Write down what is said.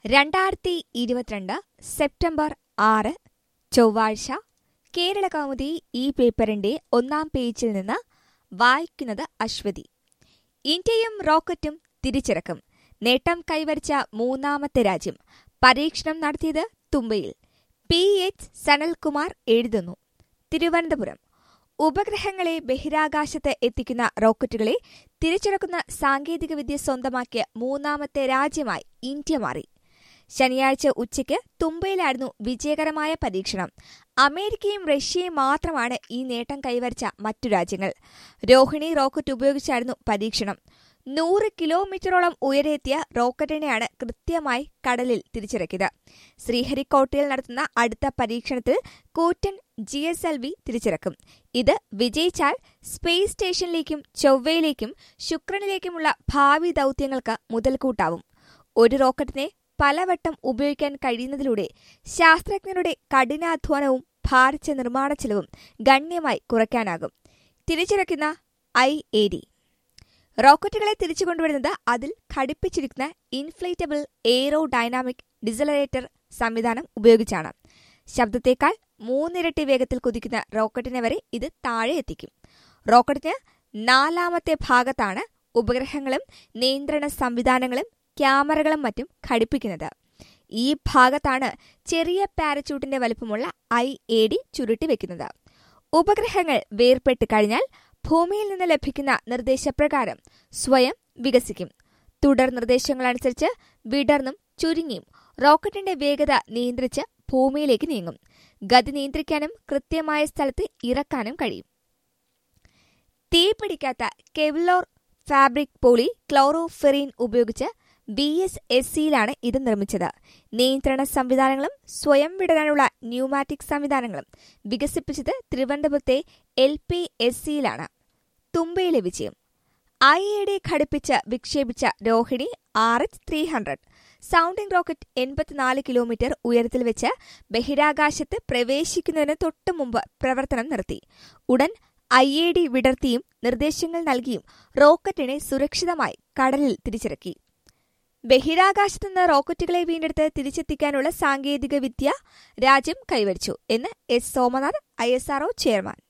രണ്ടായിരത്തി ഇരുപത്തിരണ്ട് സെപ്റ്റംബർ ആറ് ചൊവ്വാഴ്ച കേരള കൗമുദി ഈ പേപ്പറിന്റെ ഒന്നാം പേജിൽ നിന്ന് വായിക്കുന്നത് അശ്വതി ഇന്ത്യയും റോക്കറ്റും തിരിച്ചിറക്കും നേട്ടം കൈവരിച്ച മൂന്നാമത്തെ രാജ്യം പരീക്ഷണം നടത്തിയത് തുമ്പയിൽ പി എച്ച് സനൽകുമാർ എഴുതുന്നു തിരുവനന്തപുരം ഉപഗ്രഹങ്ങളെ ബഹിരാകാശത്ത് എത്തിക്കുന്ന റോക്കറ്റുകളെ തിരിച്ചിറക്കുന്ന സാങ്കേതികവിദ്യ സ്വന്തമാക്കിയ മൂന്നാമത്തെ രാജ്യമായി ഇന്ത്യ മാറി ശനിയാഴ്ച ഉച്ചയ്ക്ക് തുമ്പയിലായിരുന്നു വിജയകരമായ പരീക്ഷണം അമേരിക്കയും റഷ്യയും മാത്രമാണ് ഈ നേട്ടം കൈവരിച്ച മറ്റു രാജ്യങ്ങൾ രോഹിണി റോക്കറ്റ് ഉപയോഗിച്ചായിരുന്നു പരീക്ഷണം നൂറ് കിലോമീറ്ററോളം ഉയരെത്തിയ റോക്കറ്റിനെയാണ് കൃത്യമായി കടലിൽ തിരിച്ചിറക്കിയത് ശ്രീഹരിക്കോട്ടയിൽ നടത്തുന്ന അടുത്ത പരീക്ഷണത്തിൽ കൂറ്റൻ ജി എസ് എൽ വി തിരിച്ചിറക്കും ഇത് വിജയിച്ചാൽ സ്പേസ് സ്റ്റേഷനിലേക്കും ചൊവ്വയിലേക്കും ശുക്രനിലേക്കുമുള്ള ഭാവി ദൗത്യങ്ങൾക്ക് മുതൽക്കൂട്ടാവും ഒരു റോക്കറ്റിനെ പലവട്ടം ഉപയോഗിക്കാൻ കഴിയുന്നതിലൂടെ ശാസ്ത്രജ്ഞരുടെ കഠിനാധ്വാനവും ഭാരിച്ച നിർമ്മാണ ചെലവും ഗണ്യമായി കുറയ്ക്കാനാകും തിരിച്ചിറക്കുന്ന ഐ എ ഡി റോക്കറ്റുകളെ തിരിച്ചു കൊണ്ടുവരുന്നത് അതിൽ ഘടിപ്പിച്ചിരിക്കുന്ന ഇൻഫ്ലേറ്റബിൾ എയ്റോ ഡൈനാമിക് ഡിസലറേറ്റർ സംവിധാനം ഉപയോഗിച്ചാണ് ശബ്ദത്തേക്കാൾ മൂന്നിരട്ടി വേഗത്തിൽ കുതിക്കുന്ന റോക്കറ്റിനെ വരെ ഇത് താഴെ എത്തിക്കും റോക്കറ്റിന് നാലാമത്തെ ഭാഗത്താണ് ഉപഗ്രഹങ്ങളും നിയന്ത്രണ സംവിധാനങ്ങളും ക്യാമറകളും മറ്റും ഘടിപ്പിക്കുന്നത് ഈ ഭാഗത്താണ് ചെറിയ പാരച്യൂട്ടിന്റെ വലുപ്പമുള്ള ഐ എ ഡി ചുരുട്ടിവെക്കുന്നത് ഉപഗ്രഹങ്ങൾ വേർപെട്ട് കഴിഞ്ഞാൽ ഭൂമിയിൽ നിന്ന് ലഭിക്കുന്ന നിർദ്ദേശപ്രകാരം സ്വയം വികസിക്കും തുടർ നിർദ്ദേശങ്ങളനുസരിച്ച് വിടർന്നും ചുരുങ്ങിയും റോക്കറ്റിന്റെ വേഗത നിയന്ത്രിച്ച് ഭൂമിയിലേക്ക് നീങ്ങും ഗതി നിയന്ത്രിക്കാനും കൃത്യമായ സ്ഥലത്ത് ഇറക്കാനും കഴിയും തീപിടിക്കാത്ത കെവ്ലോർ ഫാബ്രിക് പോളി ക്ലോറോഫെറീൻ ഉപയോഗിച്ച് ബി എസ് എസ് സിയിലാണ് ഇത് നിർമ്മിച്ചത് നിയന്ത്രണ സംവിധാനങ്ങളും സ്വയം വിടരാനുള്ള ന്യൂമാറ്റിക് സംവിധാനങ്ങളും വികസിപ്പിച്ചത് തിരുവനന്തപുരത്തെ എൽ പി എസ് സിയിലാണ് തുമ്പയിലെ വിജയം ഐ എ ഡി ഘടിപ്പിച്ച് വിക്ഷേപിച്ച Rohini R H three hundred sounding rocket എൺപത്തിനാല് കിലോമീറ്റർ ഉയരത്തിൽ വെച്ച് ബഹിരാകാശത്ത് പ്രവേശിക്കുന്നതിന് തൊട്ടു മുമ്പ് പ്രവർത്തനം നിർത്തി ഉടൻ ഐ എ ഡി വിടർത്തിയും നിർദ്ദേശങ്ങൾ നൽകിയും റോക്കറ്റിനെ സുരക്ഷിതമായി കടലിൽ തിരിച്ചിറക്കി ബഹിരാകാശത്തുനിന്ന് റോക്കറ്റുകളെ വീണ്ടെടുത്ത് തിരിച്ചെത്തിക്കാനുള്ള സാങ്കേതിക വിദ്യ രാജ്യം കൈവരിച്ചു എന്ന് എസ് സോമനാഥ് ഐ ചെയർമാൻ